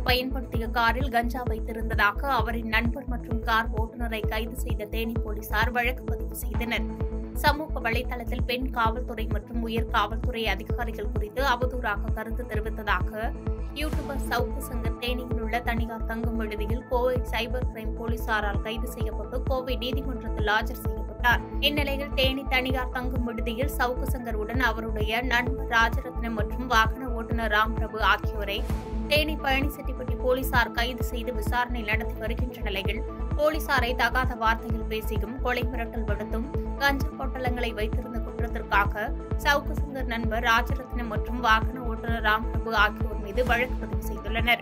பயன்படுத்திய காரில் கஞ்சா வைத்திருந்ததாக அவரின் நண்பர் மற்றும் கார் ஓட்டுநரை கைது செய்த தேனி போலீசார் வழக்கு பதிவு செய்தனர் சமூக வலைதளத்தில் பெண் காவல்துறை மற்றும் உயர் காவல்துறை அதிகாரிகள் குறித்து அவதூறாக கருத்து தெரிவித்ததாக யூடியூபர் சவுக்கு சங்கர் தேனியில் உள்ள தனியார் தங்கும் விடுதியில் கோவை சைபர் கிரைம் போலீசாரால் கைது செய்யப்பட்டு கோவை நீதிமன்றத்தில் ஆஜர் செய்யப்பட்டார் இந்நிலையில் தேனி தனியார் தங்கும் விடுதியில் சவுக்கு சங்கருடன் அவருடைய நண்பர் ராஜரத்னம் மற்றும் வாகன ஓட்டுநர் ராம் பிரபு ஆகியோரை தேனி பழனிசெட்டிப்பட்டி போலீசார் கைது செய்து விசாரணை நடத்தி வருகின்ற நிலையில் போலீசாரை தகாத வார்த்தையில் பேசியும் கொலை மிரட்டல் விடுத்தும் கஞ்சா பொட்டலங்களை வைத்திருந்த குற்றத்திற்காக சவுக்கு சிங்கர் நண்பர் ராஜரத்னம் மற்றும் வாகன ஓட்டுநர் ராம் பிரபு ஆகியோர் மீது வழக்கு பதிவு செய்துள்ளனர்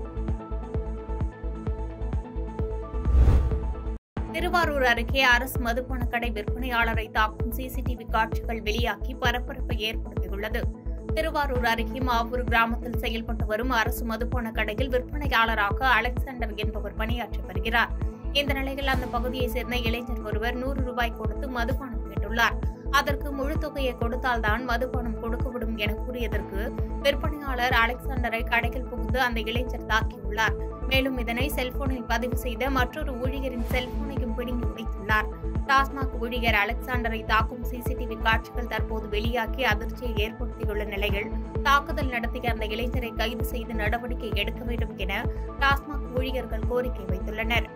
திருவாரூர் அருகே அரசு மதுபான கடை விற்பனையாளரை தாக்கும் சிசிடிவி காட்சிகள் வெளியாகி பரபரப்பை ஏற்படுத்தியுள்ளது திருவாரூர் அருகே மாவூர் கிராமத்தில் செயல்பட்டு வரும் அரசு மதுபான கடையில் விற்பனையாளராக அலெக்சாண்டர் என்பவர் பணியாற்றி வருகிறார் இந்த நிலையில் அந்த பகுதியைச் சேர்ந்த இளைஞர் ஒருவர் நூறு ரூபாய் கொடுத்து மதுபானம் கேட்டுள்ளார் அதற்கு முழு தொகையை கொடுத்தால்தான் மதுபானம் கொடுக்கப்படும் என கூறியதற்கு விற்பனையாளர் அலெக்சாண்டரை கடையில் புகுந்து அந்த இளைஞர் தாக்கியுள்ளார் மேலும் இதனை செல்போனில் பதிவு செய்த மற்றொரு ஊழியரின் செல்போனையும் பிடுங்கி உடைத்துள்ளார் டாஸ்மாக் ஊழியர் அலெக்சாண்டரை தாக்கும் சிசிடிவி காட்சிகள் தற்போது வெளியாகி அதிர்ச்சியை ஏற்படுத்தியுள்ள நிலையில் தாக்குதல் நடத்திய அந்த இளைஞரை கைது செய்து நடவடிக்கை எடுக்க வேண்டும் என டாஸ்மாக் ஊழியர்கள் கோரிக்கை வைத்துள்ளனர்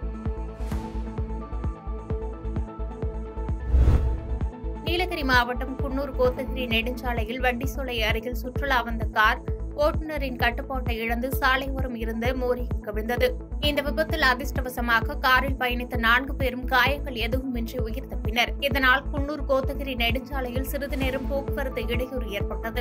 நீலகிரி மாவட்டம் குன்னூர் கோத்தகிரி நெடுஞ்சாலையில் வண்டிசோலை அருகில் சுற்றுலா வந்த கார் ஓட்டுநரின் கட்டுப்பாட்டை இழந்து சாலையோரம் இருந்த மோரியில் கவிழ்ந்தது இந்த விபத்தில் அதிர்ஷ்டவசமாக காரில் பயணித்த நான்கு பேரும் காயங்கள் எதுவுமின்றி உயிர் தப்பினர் இதனால் குன்னூர் கோத்தகிரி நெடுஞ்சாலையில் சிறிது நேரம் போக்குவரத்து இடையூறு ஏற்பட்டது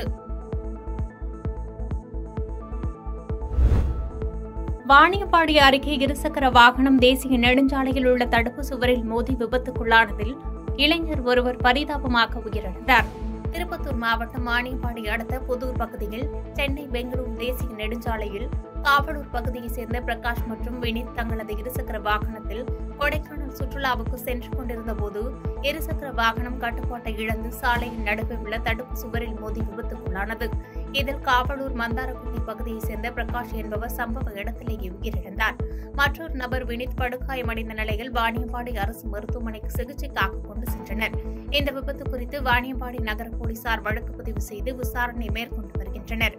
வாணியம்பாடி அருகே இருசக்கர வாகனம் தேசிய நெடுஞ்சாலையில் உள்ள தடுப்பு சுவரில் மோதி விபத்துக்குள்ளானதில் இளைஞர் ஒருவர் பரிதாபமாக உயிரிழந்தார் திருப்பத்தூர் மாவட்டம் வாணியம்பாடி அடுத்த புதூர் பகுதியில் சென்னை பெங்களூரு தேசிய நெடுஞ்சாலையில் காவலூர் பகுதியைச் சேர்ந்த பிரகாஷ் மற்றும் வினித் தங்களது இருசக்கர வாகனத்தில் கொடைக்கானல் சுற்றுலாவுக்கு சென்று கொண்டிருந்த போது இருசக்கர வாகனம் கட்டுப்பாட்டை இழந்து சாலையின் நடுவே உள்ள தடுப்பு சுவரில் மோதி விபத்துக்குள்ளானது இதில் காவலூர் மந்தாரக்குடி பகுதியைச் சேர்ந்த பிரகாஷ் என்பவர் சம்பவ இடத்திலேயே உயிரிழந்தார் மற்றொரு நபர் வினித் படுகாயமடைந்த நிலையில் வாணியம்பாடி அரசு மருத்துவமனைக்கு சிகிச்சைக்காக கொண்டு சென்றனர் இந்த விபத்து குறித்து வாணியம்பாடி நகர போலீசார் வழக்கு பதிவு செய்து விசாரணை மேற்கொண்டு வருகின்றனர்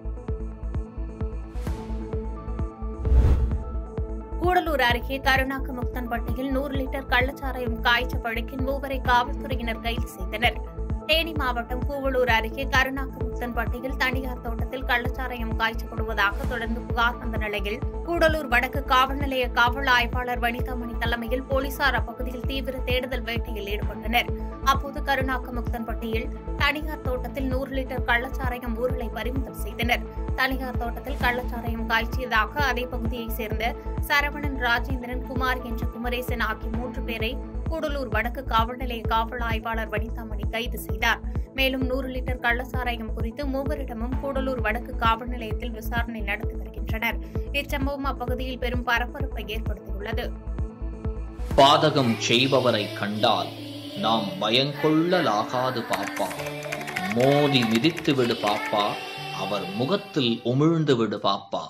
கூடலூர் அருகே கருணாக்கமுக்தன்பட்டியில் நூறு லிட்டர் கள்ளச்சாராயம் காய்ச்ச வழக்கில் மூவரை காவல்துறையினர் கைது செய்தனர் தேனி மாவட்டம் கூவலூர் அருகே கருணாக்கமுக்தன்பட்டியில் தனியார் தோட்டத்தில் கள்ளச்சாராயம் காய்ச்சப்படுவதாக தொடர்ந்து புகார் வந்த நிலையில் கூடலூர் வடக்கு காவல் நிலைய காவல் ஆய்வாளர் வனிதாமணி தலைமையில் போலீசார் அப்பகுதியில் தீவிர தேடுதல் வேட்டையில் ஈடுபட்டனர் அப்போது கருணாக்கமுக்தன்பட்டியில் தனியார் தோட்டத்தில் நூறு லிட்டர் கள்ளச்சாராயம் ஊரலை பறிமுதல் செய்தனர் தனியார் தோட்டத்தில் கள்ளச்சாராயம் காய்ச்சியதாக அதே பகுதியைச் சேர்ந்த சரவணன் ராஜேந்திரன் குமார் என்ற குமரேசன் ஆகிய மூன்று பேரை கூடலூர் வடக்கு காவல் நிலைய காவல் ஆய்வாளர் வனிதாமணி கைது செய்தார் மேலும் நூறு லிட்டர் கள்ளச்சாராயம் குறித்து மூவரிடமும் கூடலூர் வடக்கு காவல் நிலையத்தில் விசாரணை நடத்தி வருகின்றனர் இச்சம்பவம் அப்பகுதியில் பெரும் பரபரப்பை ஏற்படுத்தியுள்ளது பாதகம் செய்பவரை கண்டால் நாம் பயங்கொள்ளலாகாது பாப்பா மோதி மிதித்து விடு பாப்பா அவர் முகத்தில் உமிழ்ந்து விடு பாப்பா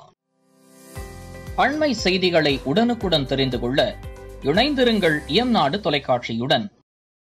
அண்மை செய்திகளை உடனுக்குடன் தெரிந்து கொள்ள இணைந்திருங்கள் இயம்நாடு தொலைக்காட்சியுடன்